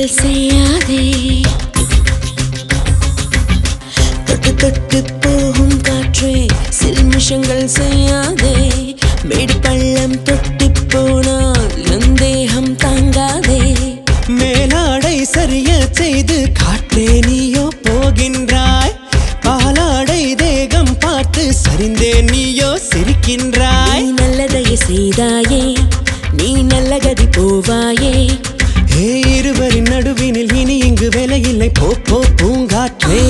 சில்மிஷங்கள் செய்யாதே தொட்டு தொட்டு போகும் காற்றே சில்மிஷங்கள் செய்யாதே மேடு பள்ளம் தொட்டு போனால் என் தேகம் தாங்காதே மேலாடை சரிய செய்து காற்றே நீயோ போகின்றாய் பாலாடை தேகம் பார்த்து சரிந்தே நீயோ நீ சிரிக்கின்றாய் நல்லதைய செய்தாயே நீ நல்ல கதி போவாயே ஏ இருவரின் நடுவினில் இனி இங்கு வேலையில்லை போ போ பூங்காற்றே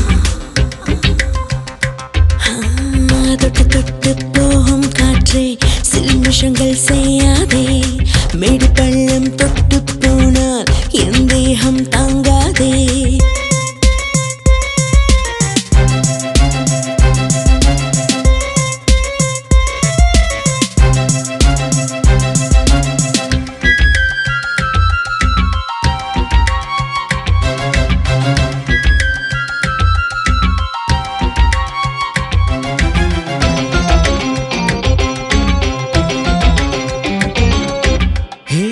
ஆ, தொட்டு தொட்டு போகும் காற்றே சில்மிஷங்கள் செய்யாதே மேடு பள்ளம் தொட்டு போனால் என் தேகம் தாங்காதே ஏ,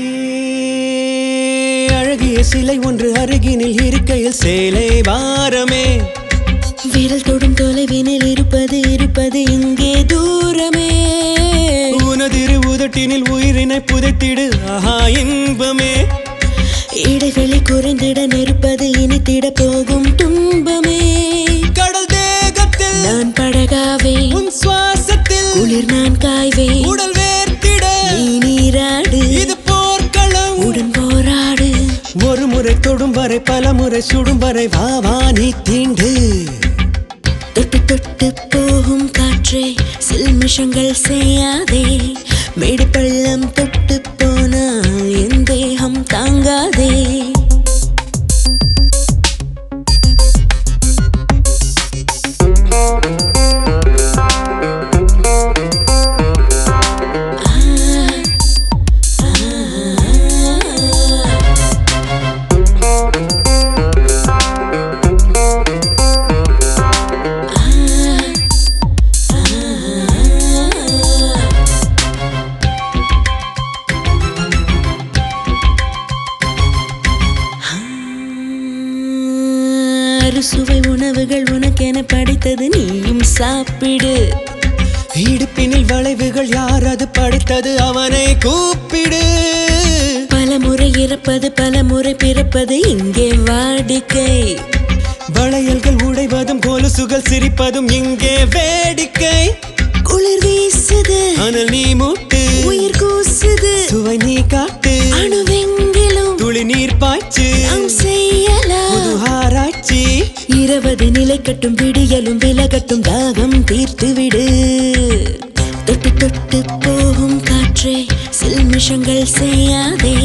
அழகிய சிலை ஒன்று அருகினில் இருக்கையில் சேலை வாரமே விரல் தொடும் தொலைவினில் இருப்பது இருப்பது இங்கே தூரமே உனதிரு உதட்டினில் உயிரினை புதைத்திடு ஆஹா இன்பமே இடைவெளி குறைந்திட நிற்பது இனித்திட போகும் துன்பமே கடல் தேகத்தில் நான் படகாவே உன் சுவாசத்தில் குளிர் நான் காய்வேன் உடல் வேர்த்திட நீ நீராடு இது போர்க்களம் உடன் போராடு ஒரு முறை தொடும் வரை பல முறை சுடும் வரை வா வா நீ தீண்டு தொட்டு தொட்டு போகும் காற்றே சில்மிஷங்கள் செய்யாதே மேடு பள்ளம் தொட்டு போனால் என் தேகம் தாங்காதே ஆ, ஆ, ஆ. அறுசுவை உணவுகள் உனக்கென படைத்தது நீயும் சாப்பிடு இடுப்பினில் வளைவுகள் யார் அது படைத்தது அவனை கூப்பிடு பல முறை இறப்பது பல முறை பிறப்பது இங்கே வாடிக்கை வளையல்கள் உடைவதும் கொலுசுகள் சிரிப்பதும் இங்கே வேடிக்கை குளிர் வீசுது அனல் நீ மூட்டு உயிர் கூசுது சுவை நீ காட்டு அணுவெங்கிலும் துளி நீர் பாய்ச்சு நாம் செய்யலாம் புது ஆராய்ச்சி இருபது நிலைக்கட்டும் விடியலும் விலகட்டும் தாகம் தீர்த்து விடு தொட்டு தொட்டு போகும் காற்றே சில்மிஷங்கள் செய்யாதே